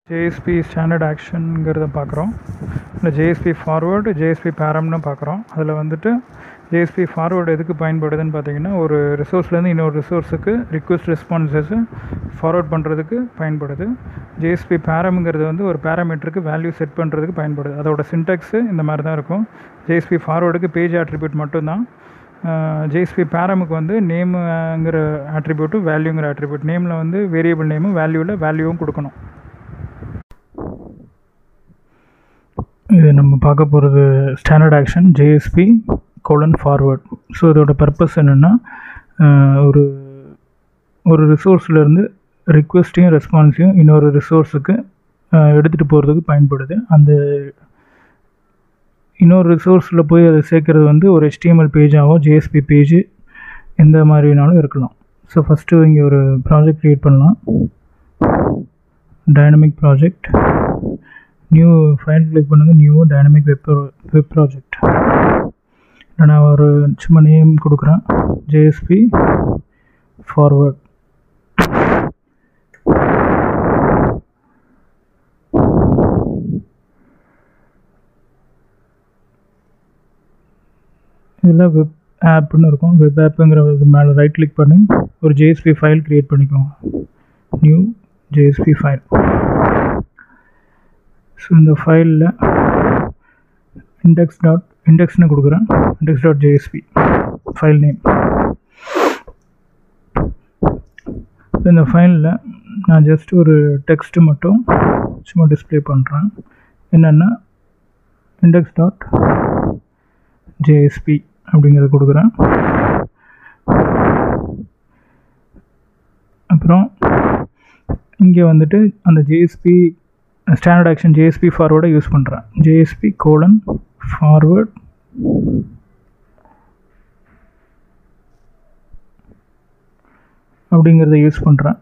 JSP standard ஆக்ஷனுங்கிறத பார்க்குறோம் இல்லை JSP forward JSP பேரம்னு பார்க்குறோம் அதில் வந்துட்டு ஜேஎஸ்பி ஃபார்வேர்டு எதுக்கு பயன்படுதுன்னு பார்த்தீங்கன்னா ஒரு ரிசோர்ஸ்லேருந்து இன்னொரு ரிசோர்ஸுக்கு ரிக்வெஸ்ட் ரெஸ்பான்சஸை ஃபார்வர்ட் பண்ணுறதுக்கு பயன்படுது ஜேஎஸ்பி பேரம்ங்கிறது வந்து ஒரு பேராமீட்டருக்கு வேல்யூ செட் பண்ணுறதுக்கு பயன்படுது அதோட சின்டெக்ஸு இந்த மாதிரி தான் இருக்கும் ஜேஎஸ்பி ஃபார்வேர்டுக்கு பேஜ் ஆட்ரிபியூட் மட்டும்தான் ஜேஎஸ்பி பேரமுக்கு வந்து நேமுங்கிற ஆட்ரிபியூட்டும் வேல்யூங்கிற ஆட்ரிபியூட் நேமில் வந்து வேரியபிள் நேமும் வேல்யூவில் வேல்யூவும் கொடுக்கணும் இது நம்ம பார்க்க போகிறது standard action JSP colon forward so இதோட பர்பஸ் என்னென்னா ஒரு ஒரு ரிசோர்ஸ்லேருந்து ரிக்வெஸ்ட்டையும் ரெஸ்பான்ஸையும் இன்னொரு ரிசோர்ஸுக்கு எடுத்துகிட்டு போகிறதுக்கு பயன்படுது அந்த இன்னொரு ரிசோர்ஸில் போய் அதை சேர்க்குறது வந்து ஒரு HTML பேஜாவோ ஜேஎஸ்பி பேஜ் எந்த மாதிரினாலும் இருக்கலாம் ஸோ ஃபஸ்ட்டு இங்கே ஒரு ப்ராஜெக்ட் க்ரியேட் பண்ணலாம் dynamic project new file click பண்ணுங்கள் new dynamic web web project நான் ஒரு சும்மா நேம் கொடுக்குறேன் ஜேஎஸ்பி ஃபார்வர்ட் இதில் வெப் ஆப்னு இருக்கும் வெப் ஆப்புங்கிற இது மேலே ரைட் கிளிக் பண்ணி ஒரு ஜேஎஸ்பி ஃபைல் க்ரியேட் பண்ணிக்கோங்க நியூ ஜேஎஸ்பி ஃபைல் ஸோ இந்த ஃபைலில் இண்டெக்ஸ் டாட் இண்டெக்ஸ்னு கொடுக்குறேன் index dot JSP file name இந்த ஃபைலில் நான் ஜஸ்ட் ஒரு டெக்ஸ்ட்டு மட்டும் சும்மா டிஸ்பிளே பண்ணுறேன் என்னென்னா இண்டெக்ஸ் டாட் ஜேஎஸ்பி அப்படிங்கிறத கொடுக்குறேன் அப்புறம் இங்கே வந்துட்டு அந்த ஜேஎஸ்பி ஸ்டாண்டர்ட் ஆக்ஷன் ஜேஎஸ்பி ஃபார்வேர்டை யூஸ் பண்ணுறேன் ஜேஎஸ்பி கோலன் ஃபார்வேர்ட் அப்படிங்கிறத யூஸ் பண்ணுறேன்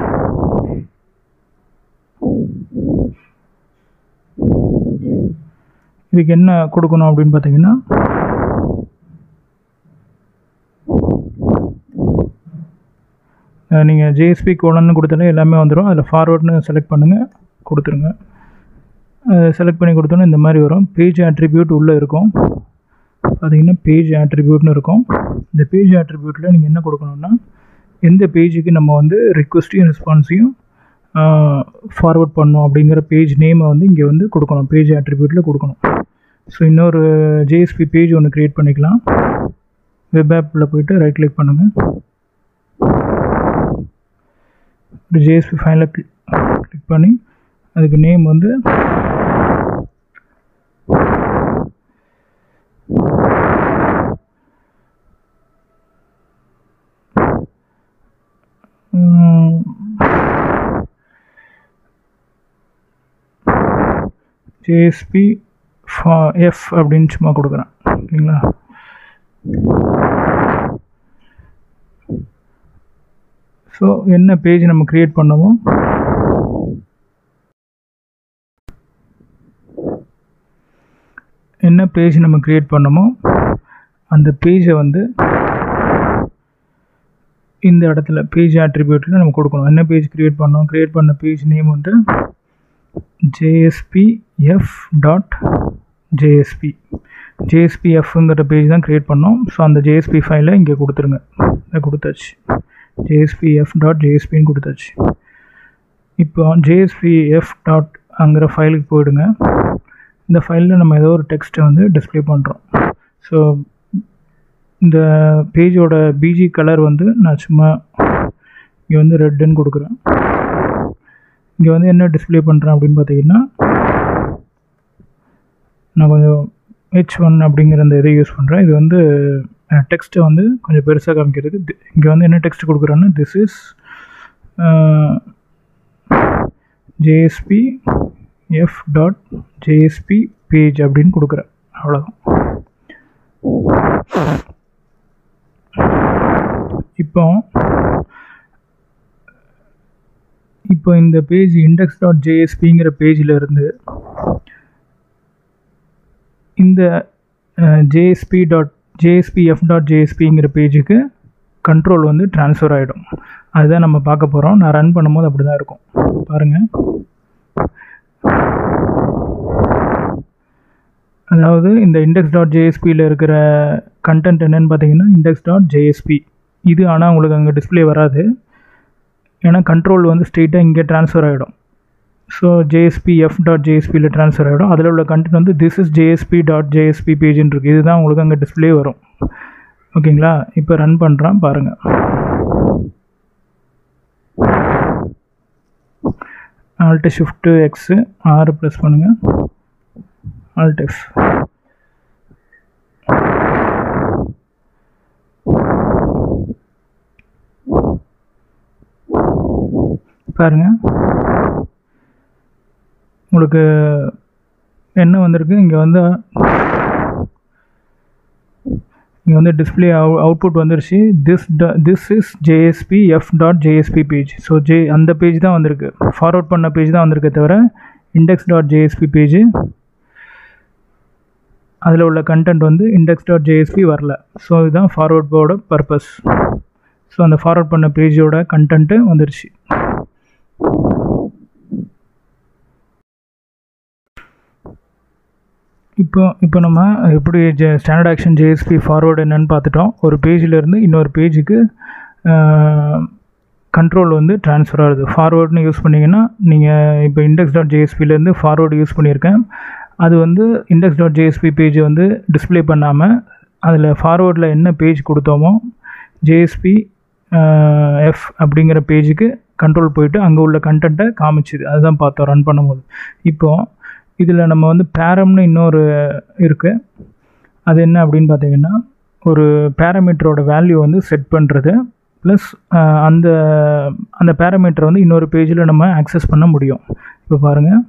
இதுக்கு என்ன கொடுக்கணும் அப்படின்னு பார்த்தீங்கன்னா நீங்கள் ஜேஎஸ்பி கோலன்னு கொடுத்தாலே எல்லாமே வந்துடும் அதில் ஃபார்வேர்ட்னு செலக்ட் பண்ணுங்கள் கொடுத்துருங்க செலக்ட் பண்ணி கொடுத்தோன்னே இந்த மாதிரி வரும் பேஜ் ஆட்ரிபியூட் உள்ளே இருக்கும் பார்த்தீங்கன்னா பேஜ் ஆட்ரிபியூட்னு இருக்கும் இந்த பேஜ் ஆட்ரிபியூட்டில் நீங்கள் என்ன கொடுக்கணுன்னா எந்த பேஜுக்கு நம்ம வந்து ரிக்வஸ்ட்டையும் ரெஸ்பான்ஸையும் ஃபார்வர்ட் பண்ணோம் அப்படிங்கிற பேஜ் நேமை வந்து இங்கே வந்து கொடுக்கணும் பேஜ் ஆட்ரிபியூட்டில் கொடுக்கணும் ஸோ இன்னொரு ஜேஎஸ்பி பேஜ் ஒன்று க்ரியேட் பண்ணிக்கலாம் வெப் ஆப்பில் போய்ட்டு ரைட் கிளிக் பண்ணுங்கள் ஒரு ஜேஎஸ்பி ஃபைலில் கிளிக் பண்ணி அதுக்கு நேம் வந்து ஜேஎஸ்பி எஃப் அப்படின்னு சும்மா கொடுக்குறேன் ஓகேங்களா ஸோ என்ன பேஜ் நம்ம க்ரியேட் பண்ணமோ என்ன பேஜ் நம்ம க்ரியேட் பண்ணமோ அந்த பேஜை வந்து இந்த இடத்துல பேஜ் ஆட்ரிபியூட்டில் நம்ம கொடுக்கணும் என்ன பேஜ் க்ரியேட் பண்ணோம் க்ரியேட் பண்ண பேஜ் நேம் வந்து JSP F dot JSP JSP எஃப்ங்கிற பேஜ் தான் க்ரியேட் பண்ணோம் ஸோ அந்த ஜேஎஸ்பி ஃபைலை இங்கே கொடுத்துருங்க இதை கொடுத்தாச்சு ஜேஎஸ்பி எஃப் டாட் ஜேஎஸ்பின்னு கொடுத்தாச்சு இப்போ ஜேஎஸ்பி எஃப் டாட் அங்கிற ஃபைலுக்கு போயிடுங்க இந்த ஃபைலில் நம்ம ஏதோ ஒரு டெக்ஸ்ட்டை வந்து டிஸ்பிளே பண்ணுறோம் ஸோ இந்த பேஜோட பிஜி கலர் வந்து நான் சும்மா இங்கே வந்து ரெட்டுன்னு கொடுக்குறேன் இங்கே வந்து என்ன டிஸ்பிளே பண்ணுறேன் அப்படின்னு பார்த்தீங்கன்னா நான் கொஞ்சம் ஹெச் ஒன் அப்படிங்கிற அந்த இதை யூஸ் பண்ணுறேன் இது வந்து டெக்ஸ்ட்டை வந்து கொஞ்சம் பெருசாக காமிக்கிறது இங்கே வந்து என்ன டெக்ஸ்ட் கொடுக்குறேன்னா this is JSP F dot JSP page அப்படின்னு கொடுக்குறேன் அவ்வளோதான் இப்போ இப்போ இந்த பேஜ் இண்டெக்ஸ் டாட் ஜேஎஸ்பிங்கிற பேஜில் இருந்து இந்த ஜேஎஸ்பி டாட் ஜேஎஸ்பிஎஃப் டாட் ஜேஎஸ்பிங்கிற பேஜுக்கு கண்ட்ரோல் வந்து ட்ரான்ஸ்ஃபர் ஆகிடும் அதுதான் நம்ம பார்க்க போகிறோம் நான் ரன் பண்ணும்போது அப்படி தான் இருக்கும் பாருங்கள் அதாவது இந்த இண்டெக்ஸ் டாட் ஜேஎஸ்பியில் இருக்கிற கண்டென்ட் என்னன்னு பார்த்தீங்கன்னா இண்டெக்ஸ் டாட் ஜேஎஸ்பி இது ஆனால் உங்களுக்கு அங்கே டிஸ்பிளே வராது ஏன்னா கண்ட்ரோல் வந்து ஸ்ட்ரெயிட்டாக இங்கே ட்ரான்ஸ்ஃபர் ஆகிடும் ஸோ ஜேஎஸ்பி எஃப் டாட் ஜேஎஸ்பியில் ட்ரான்ஸ்ஃபர் ஆகிடும் அதில் உள்ள கண்டென்ட் வந்து this is JSP dot JSP பேஜின்னு இருக்குது இதுதான் உங்களுக்கு அங்கே டிஸ்பிளே வரும் ஓகேங்களா இப்போ ரன் பண்ணுறான் பாருங்கள் ஆல்ட்டு ஷிஃப்ட்டு எக்ஸு ஆறு ப்ரெஸ் பண்ணுங்கள் ஆல்ட் எஃப் பாருங்க உங்களுக்கு என்ன வந்திருக்கு இங்கே வந்து இங்கே வந்து டிஸ்பிளே அவுட்புட் வந்துருச்சு this this is JSP F dot JSP page so J அந்த பேஜ் தான் வந்திருக்கு ஃபார்வர்ட் பண்ண பேஜ் தான் வந்திருக்கே தவிர இண்டெக்ஸ் டாட் ஜேஎஸ்பி பேஜ் அதில் உள்ள கண்டென்ட் வந்து இண்டெக்ஸ் டாட் ஜேஎஸ்பி வரல ஸோ இதுதான் ஃபார்வர்ட் போர்டோட பர்பஸ் ஸோ அந்த ஃபார்வர்ட் பண்ண பேஜோட கண்டென்ட்டு வந்துருச்சு இப்போ இப்போ நம்ம எப்படி J standard action JSP forward என்னன்னு பார்த்துட்டோம் ஒரு பேஜிலேருந்து இன்னொரு பேஜுக்கு கண்ட்ரோல் வந்து ட்ரான்ஸ்ஃபர் ஆகுது ஃபார்வேர்டுன்னு யூஸ் பண்ணிங்கன்னா நீங்கள் இப்போ இண்டெக்ஸ் டாட் ஜேஎஸ்பிலேருந்து ஃபார்வேர்டு யூஸ் பண்ணியிருக்கேன் அது வந்து இண்டெக்ஸ் டாட் ஜேஎஸ்பி பேஜ் வந்து டிஸ்பிளே பண்ணாமல் அதில் ஃபார்வேர்டில் என்ன பேஜ் கொடுத்தோமோ ஜேஎஸ்பி எஃப் அப்படிங்கிற பேஜுக்கு கண்ட்ரோல் போயிட்டு அங்கே உள்ள கண்டென்ட்டை காமிச்சுது அதுதான் பார்த்தோம் ரன் பண்ணும்போது இப்போது இதில் நம்ம வந்து பேரம்னு இன்னொரு இருக்குது அது என்ன அப்படின்னு பார்த்தீங்கன்னா ஒரு பேராமீட்டரோட வேல்யூ வந்து செட் பண்ணுறது ப்ளஸ் அந்த அந்த பேராமீட்டரை வந்து இன்னொரு பேஜில் நம்ம ஆக்சஸ் பண்ண முடியும் இப்போ பாருங்கள்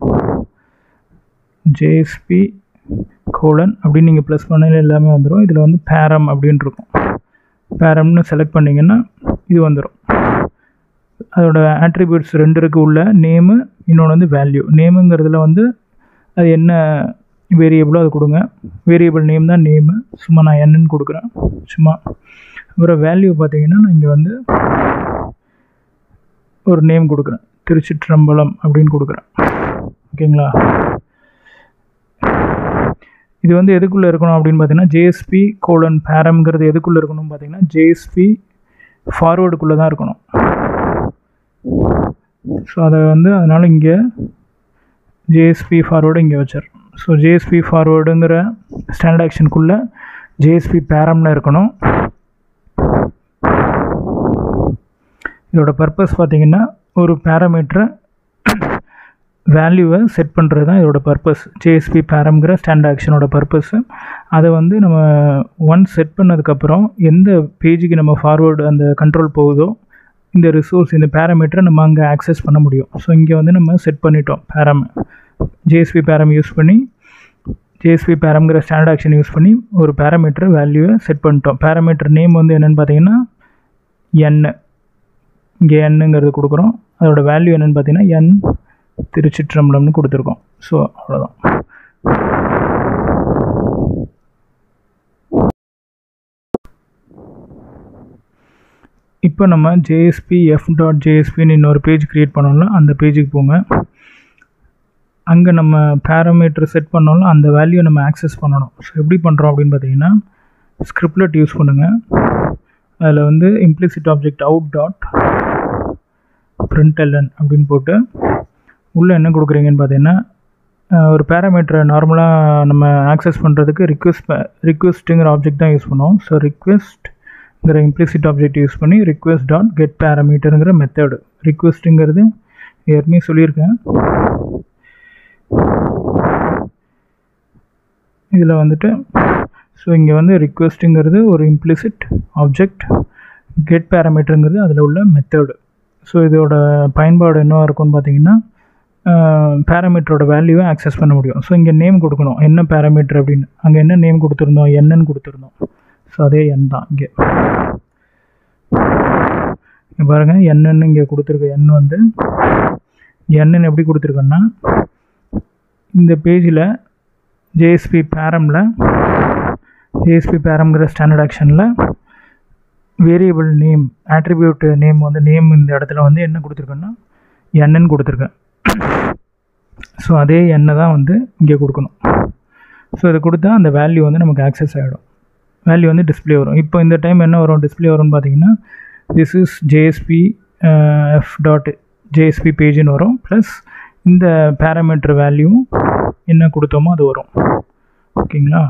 ஜேஎஸ்பி கோலன் அப்படின்னு நீங்கள் ப்ளஸ் பண்ணல எல்லாமே வந்துடும் இதில் வந்து பேரம் அப்படின்னு இருக்கும் பேரம்னு செலக்ட் பண்ணிங்கன்னா இது வந்துடும் அதோட ஆட்ரிபியூட்ஸ் ரெண்டு இருக்கு உள்ள நேமு இன்னொன்று வந்து வேல்யூ நேமுங்கிறதுல வந்து அது என்ன வேரியபிளோ அது கொடுங்க வேரியபிள் நேம் தான் நேமு சும்மா நான் என்னன்னு கொடுக்குறேன் சும்மா அப்புறம் வேல்யூ பார்த்தீங்கன்னா நான் இங்கே வந்து ஒரு நேம் கொடுக்குறேன் திருச்சிற்றம்பலம் அப்படின்னு கொடுக்குறேன் ஓகேங்களா இது வந்து எதுக்குள்ளே இருக்கணும் அப்படின்னு பார்த்தீங்கன்னா ஜேஎஸ்பி கோலன் பேரம்ங்கிறது எதுக்குள்ளே இருக்கணும் பார்த்தீங்கன்னா ஜேஎஸ்பி ஃபார்வேர்டுக்குள்ளே தான் இருக்கணும் ஸோ அதை வந்து அதனால் இங்கே ஜேஎஸ்பி ஃபார்வேர்டு இங்கே வச்சிடறோம் ஸோ ஜேஎஸ்பி ஃபார்வேர்டுங்கிற ஸ்டாண்டர்ட் ஆக்ஷனுக்குள்ளே ஜேஎஸ்பி பேரம்னு இருக்கணும் இதோட பர்பஸ் பார்த்தீங்கன்னா ஒரு பேராமீட்டரை வேல்யூவை செட் பண்ணுறது தான் இதோட பர்பஸ் ஜேஎஸ்பி பேரம்ங்கிற ஸ்டாண்ட் ஆக்ஷனோட பர்பஸ்ஸு அதை வந்து நம்ம ஒன் செட் பண்ணதுக்கப்புறம் எந்த பேஜுக்கு நம்ம ஃபார்வேர்டு அந்த கண்ட்ரோல் போகுதோ இந்த ரிசோர்ஸ் இந்த பேராமீட்டரை நம்ம அங்கே ஆக்சஸ் பண்ண முடியும் ஸோ இங்கே வந்து நம்ம செட் பண்ணிட்டோம் பேரம் ஜேஎஸ்பி பேரம் யூஸ் பண்ணி ஜேஎஸ்பி பேரம்ங்கிற ஸ்டாண்டர்ட் ஆக்ஷன் யூஸ் பண்ணி ஒரு பேராமீட்டர் வேல்யூவை செட் பண்ணிட்டோம் பேராமீட்டர் நேம் வந்து என்னென்னு பார்த்தீங்கன்னா என் இங்கே என்னங்கிறது கொடுக்குறோம் அதோட வேல்யூ என்னென்னு பார்த்தீங்கன்னா என் திருச்சிற்றம்பலம்னு கொடுத்துருக்கோம் ஸோ அவ்வளோதான் இப்போ நம்ம ஜேஎஸ்பி எஃப் டாட் ஜேஎஸ்பின்னு இன்னொரு பேஜ் க்ரியேட் பண்ணோம்ல அந்த பேஜுக்கு போங்க அங்கே நம்ம பேராமீட்டர் செட் பண்ணோம்ல அந்த வேல்யூ நம்ம ஆக்சஸ் பண்ணணும் ஸோ எப்படி பண்ணுறோம் அப்படின்னு பார்த்தீங்கன்னா ஸ்கிரிப்ட்லெட் யூஸ் பண்ணுங்கள் அதில் வந்து implicit object out dot println அப்படின்னு போட்டு உள்ளே என்ன கொடுக்குறீங்கன்னு பார்த்தீங்கன்னா ஒரு பேராமீட்டரை நார்மலாக நம்ம ஆக்சஸ் பண்ணுறதுக்கு ரிக்வெஸ்ட் ரிக்வெஸ்ட்டுங்கிற ஆப்ஜெக்ட் தான் யூஸ் பண்ணுவோம் ஸோ ரிக்வெஸ்ட்ங்கிற இம்ப்ளிசிட் ஆப்ஜெக்ட் யூஸ் பண்ணி ரிக்வெஸ்ட் டாட் கெட் பேராமீட்டருங்கிற மெத்தடு ரிக்வெஸ்ட்டுங்கிறது ஏற்கனவே சொல்லியிருக்கேன் இதில் வந்துட்டு ஸோ இங்கே வந்து ரிக்வெஸ்ட்டுங்கிறது ஒரு இம்ப்ளிசிட் ஆப்ஜெக்ட் கெட் பேராமீட்டருங்கிறது அதில் உள்ள மெத்தடு ஸோ இதோட பயன்பாடு என்னவாக இருக்கும்னு பார்த்தீங்கன்னா பேராமீட்டரோட வேல்யூவை ஆக்சஸ் பண்ண முடியும் ஸோ இங்கே நேம் கொடுக்கணும் என்ன பேராமீட்டர் அப்படின்னு அங்கே என்ன நேம் கொடுத்துருந்தோம் என்னன்னு கொடுத்துருந்தோம் ஸோ அதே என் தான் இங்கே இங்கே பாருங்கள் என்னன்னு இங்கே கொடுத்துருக்க எண் வந்து என்னன்னு எப்படி கொடுத்துருக்கேன்னா இந்த பேஜில் ஜேஎஸ்பி பேரமில் ஜேஎஸ்பி பேரம்ங்கிற ஸ்டாண்டர்ட் ஆக்ஷனில் வேரியபிள் நேம் ஆட்ரிபியூட் நேம் வந்து நேம் இந்த இடத்துல வந்து என்ன கொடுத்துருக்கேன்னா என்னன்னு கொடுத்துருக்கேன் ஸோ அதே எண்ணை தான் வந்து இங்கே கொடுக்கணும் ஸோ இதை கொடுத்தா அந்த வேல்யூ வந்து நமக்கு ஆக்சஸ் ஆகிடும் வேல்யூ வந்து டிஸ்பிளே வரும் இப்போ இந்த டைம் என்ன வரும் டிஸ்பிளே வரும்னு பார்த்தீங்கன்னா this is JSP F dot JSP பேஜ்னு வரும் ப்ளஸ் இந்த பேராமீட்டர் வேல்யூ என்ன கொடுத்தோமோ அது வரும் ஓகேங்களா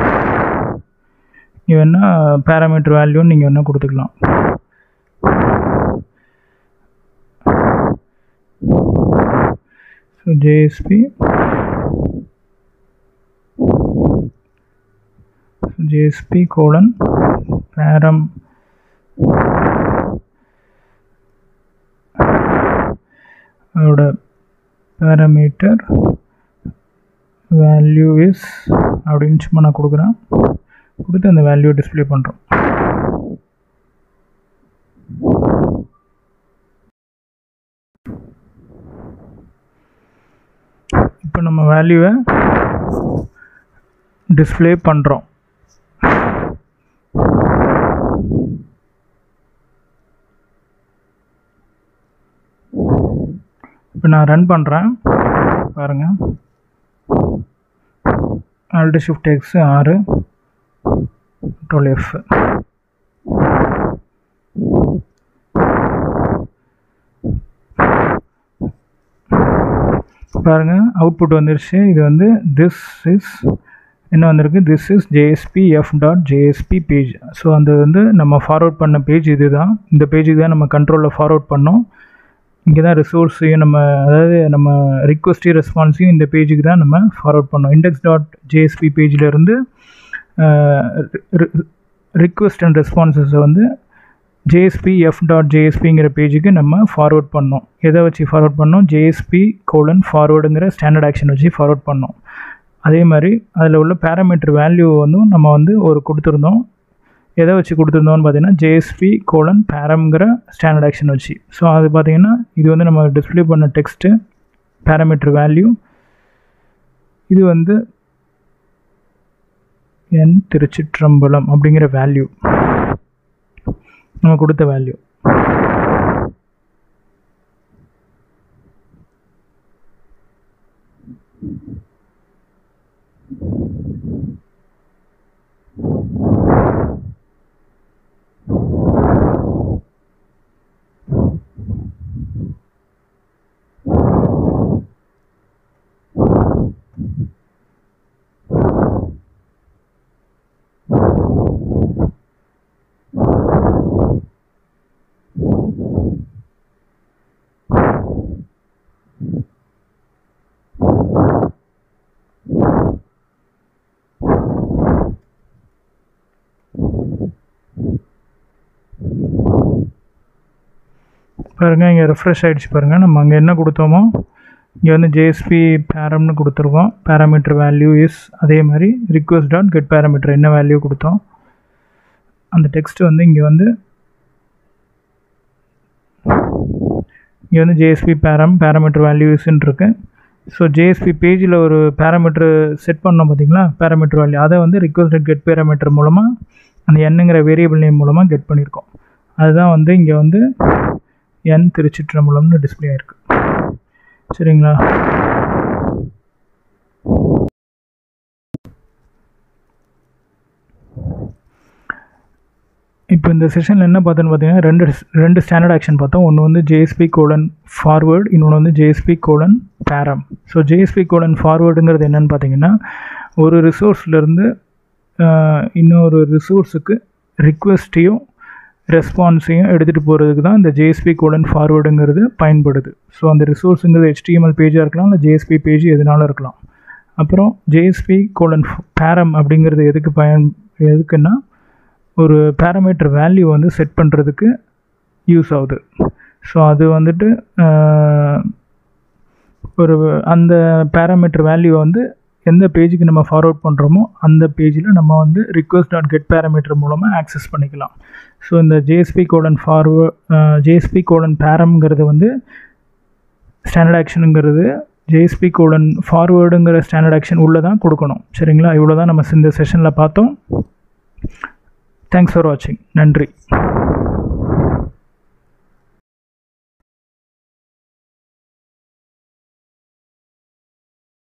நீ வேணால் பேராமீட்டர் வேல்யூன்னு நீங்கள் வேணால் கொடுத்துக்கலாம் ஸோ ஜேஎஸ்பி ஜேஎஸ்பி கோலன் பேரம் அதோட பேராமீட்டர் வேல்யூ இஸ் அப்படின்னு சும்மா நான் கொடுக்குறேன் கொடுத்து அந்த வேல்யூ டிஸ்பிளே பண்ணுறோம் இப்போ நம்ம வேல்யூவை டிஸ்பிளே பண்ணுறோம் இப்போ நான் ரன் பண்ணுறேன் பாருங்கள் ஆல்டு ஷிஃப்ட் எக்ஸ் ஆறு கண்ட்ரோல் எஃப் பாருங்கள் அவுட்புட் வந்துருச்சு இது வந்து திஸ் இஸ் என்ன வந்திருக்கு this is JSP F dot JSP page so அந்த வந்து நம்ம ஃபார்வர்ட் பண்ண பேஜ் இது தான் இந்த பேஜுக்கு தான் நம்ம கண்ட்ரோலில் ஃபார்வர்ட் பண்ணோம் இங்கே தான் ரிசோர்ஸையும் நம்ம அதாவது நம்ம ரிக்வஸ்டையும் ரெஸ்பான்ஸையும் இந்த பேஜுக்கு தான் நம்ம ஃபார்வர்ட் பண்ணோம் இண்டெக்ஸ் டாட் ஜேஎஸ்பி பேஜிலேருந்து ரிக்வஸ்ட் அண்ட் ரெஸ்பான்சஸை வந்து ஜேஎஸ்பி எஃப் டாட் ஜேஎஸ்பிங்கிற பேஜுக்கு நம்ம ஃபார்வர்ட் பண்ணோம் எதை வச்சு ஃபார்வர்ட் பண்ணோம் ஜேஎஸ்பி கோலன் ஃபார்வர்டுங்கிற ஸ்டாண்டர்ட் ஆக்ஷன் வச்சு ஃபார்வர்ட் பண்ணோம் அதே மாதிரி அதில் உள்ள பேராமீட்டர் வேல்யூ வந்து நம்ம வந்து ஒரு கொடுத்துருந்தோம் எதை வச்சு கொடுத்துருந்தோம்னு பார்த்தீங்கன்னா ஜேஎஸ்பி கோலன் பேரம்ங்கிற ஸ்டாண்டர்ட் ஆக்ஷன் வச்சு ஸோ அது பார்த்தீங்கன்னா இது வந்து நம்ம டிஸ்பிளே பண்ண டெக்ஸ்ட்டு பேராமீட்டர் வேல்யூ இது வந்து என் திருச்சிற்றம்பலம் அப்படிங்கிற வேல்யூ நம்ம கொடுத்த வேல்யூ பாருங்கள் இங்கே ரெஃப்ரெஷ் ஆகிடுச்சு பாருங்கள் நம்ம அங்கே என்ன கொடுத்தோமோ இங்கே வந்து ஜேஎஸ்பி பேரம்னு கொடுத்துருக்கோம் பேராமீட்டர் வேல்யூ இஸ் அதே மாதிரி ரிக்வஸ்ட் டாட் கெட் பேராமீட்டர் என்ன வேல்யூ கொடுத்தோம் அந்த டெக்ஸ்ட் வந்து இங்கே வந்து இங்கே வந்து ஜேஎஸ்பி பேரம் பேராமீட்டர் வேல்யூஸ்ன்னு இருக்கு ஸோ ஜேஎஸ்பி பேஜில் ஒரு பேராமீட்டர் செட் பண்ணோம் பார்த்தீங்களா பேராமீட்டர் வேல்யூ அதை வந்து ரிக்வஸ்ட் கெட் பேராமீட்டர் மூலமாக அந்த எண்ணுங்கிற வேரியபிள் நேம் மூலமாக கெட் பண்ணியிருக்கோம் அதுதான் வந்து இங்கே வந்து என் திருச்சிற்றம்பலம்னு டிஸ்பிளே ஆயிருக்கு சரிங்களா இப்போ இந்த செஷனில் என்ன பார்த்தோன்னு பார்த்தீங்கன்னா ரெண்டு ரெண்டு ஸ்டாண்டர்ட் ஆக்ஷன் பார்த்தோம் ஒன்று வந்து ஜேஎஸ்பி கோலன் ஃபார்வேர்டு இன்னொன்று வந்து JSP colon param so JSP colon ஃபார்வேர்டுங்கிறது என்னென்னு பார்த்தீங்கன்னா ஒரு ரிசோர்ஸ்லேருந்து இன்னொரு ரிசோர்ஸுக்கு ரிக்வெஸ்ட்டையும் ரெஸ்பான்ஸையும் எடுத்துகிட்டு போகிறதுக்கு தான் இந்த ஜேஎஸ்பி கோலன் ஃபார்வேர்டுங்கிறது பயன்படுது ஸோ அந்த ரிசோர்ஸுங்கிறது ஹெச்டிஎம்எல் பேஜாக இருக்கலாம் இல்லை ஜேஎஸ்பி பேஜ் எதுனாலும் இருக்கலாம் அப்புறம் ஜேஎஸ்பி கோலன் பேரம் அப்படிங்கிறது எதுக்கு பயன் எதுக்குன்னா ஒரு பேராமீட்டர் வேல்யூ வந்து செட் பண்ணுறதுக்கு யூஸ் ஆகுது ஸோ அது வந்துட்டு ஒரு அந்த பேராமீட்டர் வேல்யூவை வந்து எந்த பேஜுக்கு நம்ம ஃபார்வர்ட் பண்ணுறோமோ அந்த பேஜில் நம்ம வந்து ரிக்வஸ்ட் டாட் கெட் பேராமீட்டர் மூலமாக ஆக்சஸ் பண்ணிக்கலாம் ஸோ இந்த JSP colon forward JSP colon பேரம்ங்கிறது வந்து ஸ்டாண்டர்ட் ஆக்ஷனுங்கிறது ஜேஎஸ்பி கோலன் ஃபார்வேர்டுங்கிற ஸ்டாண்டர்ட் ஆக்ஷன் உள்ளே தான் கொடுக்கணும் சரிங்களா இவ்வளோ தான் நம்ம இந்த செஷனில் பார்த்தோம் தேங்க்ஸ் ஃபார் வாட்சிங் நன்றி